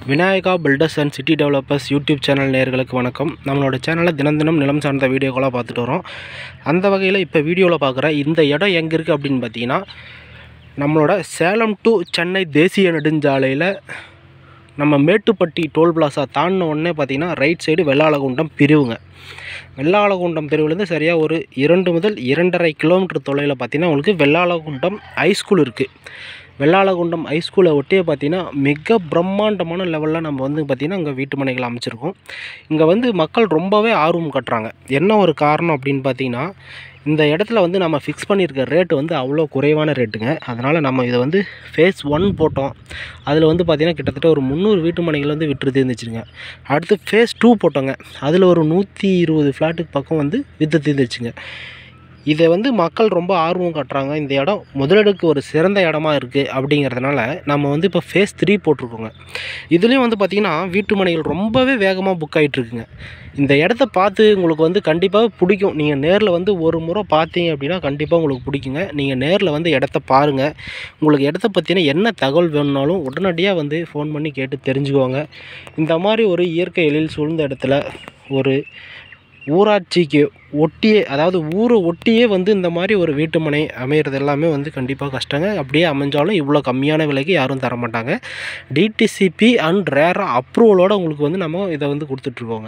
Vinayaka builders and city developers YouTube channel நேயர்களுக்கு வணக்கம் நம்மளோட சேனலில் தினம் தினம் நிலம் சார்ந்த வீடியோக்களாக பார்த்துட்டு வரோம் அந்த வகையில் இப்போ வீடியோவில் பார்க்குற இந்த இடம் எங்கே இருக்குது அப்படின்னு பார்த்தீங்கன்னா நம்மளோட சேலம் டு சென்னை தேசிய நெடுஞ்சாலையில் நம்ம மேட்டுப்பட்டி டோல் பிளாசா தாண்டின உடனே பார்த்தீங்கன்னா ரைட் சைடு வெள்ளாளகுண்டம் பிரிவுங்க வெள்ளாளகுண்டம் பிரிவுலேருந்து சரியாக ஒரு இரண்டு முதல் இரண்டரை கிலோமீட்டர் தொலைவில் பார்த்தீங்கன்னா உங்களுக்கு வெள்ளாளகுண்டம் ஹைஸ்கூல் இருக்குது வெள்ளாளகுண்டம் ஹைஸ்கூலை ஒட்டியே பார்த்தீங்கன்னா மிக பிரம்மாண்டமான லெவலில் நம்ம வந்து பார்த்திங்கன்னா இங்கே வீட்டு மனைகள் அமைச்சிருக்கோம் இங்கே வந்து மக்கள் ரொம்பவே ஆர்வம் கட்டுறாங்க என்ன ஒரு காரணம் அப்படின்னு பார்த்தீங்கன்னா இந்த இடத்துல வந்து நம்ம ஃபிக்ஸ் பண்ணியிருக்க ரேட்டு வந்து அவ்வளோ குறைவான ரேட்டுங்க அதனால் நம்ம இதை வந்து ஃபேஸ் ஒன் போட்டோம் அதில் வந்து பார்த்திங்கன்னா கிட்டத்தட்ட ஒரு முந்நூறு வீட்டு மனைகள் வந்து விற்று தீர்ந்துச்சுங்க அடுத்து ஃபேஸ் டூ போட்டோங்க அதில் ஒரு நூற்றி இருபது ஃப்ளாட்டுக்கு பக்கம் வந்து விற்று தீர்ந்துச்சுங்க இதை வந்து மக்கள் ரொம்ப ஆர்வம் காட்டுறாங்க இந்த இடம் முதலீடுக்கு ஒரு சிறந்த இடமா இருக்குது அப்படிங்கிறதுனால நம்ம வந்து இப்போ ஃபேஸ் த்ரீ போட்டிருக்கோங்க இதுலேயும் வந்து பார்த்திங்கன்னா வீட்டு மனைகள் ரொம்பவே வேகமாக புக் ஆகிட்டுருக்குங்க இந்த இடத்த பார்த்து உங்களுக்கு வந்து கண்டிப்பாக பிடிக்கும் நீங்கள் நேரில் வந்து ஒரு முறை பார்த்தீங்க அப்படின்னா கண்டிப்பாக உங்களுக்கு பிடிக்குங்க நீங்கள் நேரில் வந்து இடத்த பாருங்கள் உங்களுக்கு இடத்த பற்றின என்ன தகவல் வேணும்னாலும் உடனடியாக வந்து ஃபோன் பண்ணி கேட்டு தெரிஞ்சுக்கோங்க இந்த மாதிரி ஒரு இயற்கை எழில் சூழ்ந்த இடத்துல ஒரு ஊராட்சிக்கு ஒட்டியே அதாவது ஊரை ஒட்டியே வந்து இந்த மாதிரி ஒரு வீட்டு மனை அமையிறது எல்லாமே வந்து கண்டிப்பாக கஷ்டங்க அப்படியே அமைஞ்சாலும் இவ்வளோ கம்மியான விலைக்கு யாரும் தர மாட்டாங்க டிடிசிபி அண்ட் ரேராக அப்ரூவலோடு உங்களுக்கு வந்து நம்ம இதை வந்து கொடுத்துட்ருக்கோங்க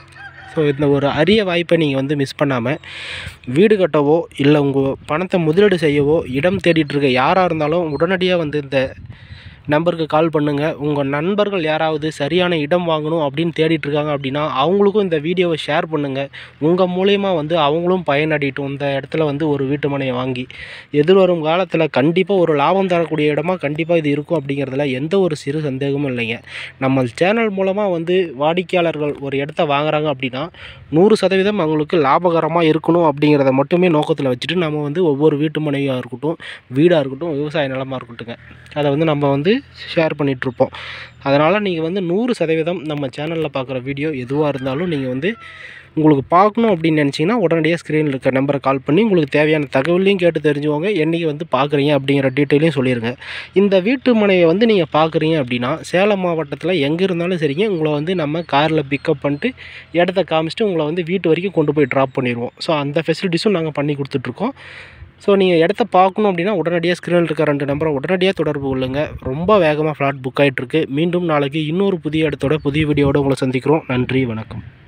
ஸோ இந்த ஒரு அரிய வாய்ப்பை நீங்கள் வந்து மிஸ் பண்ணாமல் வீடு கட்டவோ இல்லை உங்கள் பணத்தை முதலீடு செய்யவோ இடம் தேடிட்டு இருக்க யாராக இருந்தாலும் உடனடியாக வந்து இந்த நம்பருக்கு கால் பண்ணுங்கள் உங்கள் நண்பர்கள் யாராவது சரியான இடம் வாங்கணும் அப்படின்னு தேடிட்டு இருக்காங்க அப்படின்னா அவங்களுக்கும் இந்த வீடியோவை ஷேர் பண்ணுங்கள் உங்கள் மூலயமா வந்து அவங்களும் பயனடையட்டும் இந்த இடத்துல வந்து ஒரு வீட்டு மனையை வாங்கி எதிர்வரும் காலத்தில் கண்டிப்பாக ஒரு லாபம் தரக்கூடிய இடமா கண்டிப்பாக இது இருக்கும் அப்படிங்கிறதுல எந்த ஒரு சிறு சந்தேகமும் இல்லைங்க நம்ம சேனல் மூலமாக வந்து வாடிக்கையாளர்கள் ஒரு இடத்த வாங்குறாங்க அப்படின்னா நூறு சதவீதம் அவங்களுக்கு லாபகரமாக இருக்கணும் அப்படிங்கிறத மட்டுமே நோக்கத்தில் வச்சுட்டு நம்ம வந்து ஒவ்வொரு வீட்டு மனையாக இருக்கட்டும் வீடாக இருக்கட்டும் விவசாய நிலமாக இருக்கட்டுங்க அதை வந்து நம்ம வந்து ஷேர் பண்ணிகிட்ருப்போம் அதனால் நீங்கள் வந்து நூறு சதவீதம் நம்ம சேனலில் பார்க்குற வீடியோ எதுவாக இருந்தாலும் நீங்கள் வந்து உங்களுக்கு பார்க்கணும் அப்படின்னு நினச்சிங்கன்னா உடனடியாக ஸ்க்ரீனில் இருக்க நம்பரை கால் பண்ணி உங்களுக்கு தேவையான தகவலையும் கேட்டு தெரிஞ்சுக்கோங்க என்றைக்கு வந்து பார்க்குறீங்க அப்படிங்கிற டீட்டெயிலையும் சொல்லிடுங்க இந்த வீட்டு மனையை வந்து நீங்கள் பார்க்குறீங்க அப்படின்னா சேலம் மாவட்டத்தில் எங்கே இருந்தாலும் சரிங்க உங்களை வந்து நம்ம காரில் பிக்கப் பண்ணிட்டு இடத்த காமிச்சிட்டு உங்களை வந்து வீட்டு வரைக்கும் கொண்டு போய் ட்ராப் பண்ணிடுவோம் ஸோ அந்த ஃபெசிலிட்டிஸும் நாங்கள் பண்ணி கொடுத்துட்ருக்கோம் ஸோ நீங்கள் இடத்த பார்க்கணும் அப்படின்னா உடனடியாக ஸ்க்ரீனில் இருக்க ரெண்டு நம்பரை உடனடியாக தொடர்பு கொள்ளுங்கள் ரொம்ப வேகமாக ஃப்ளாட் புக் ஆகிட்டுருக்கு மீண்டும் நாளைக்கு இன்னொரு புதிய இடத்தோட புதிய வீடியோவோட உங்களை சந்திக்கிறோம் நன்றி வணக்கம்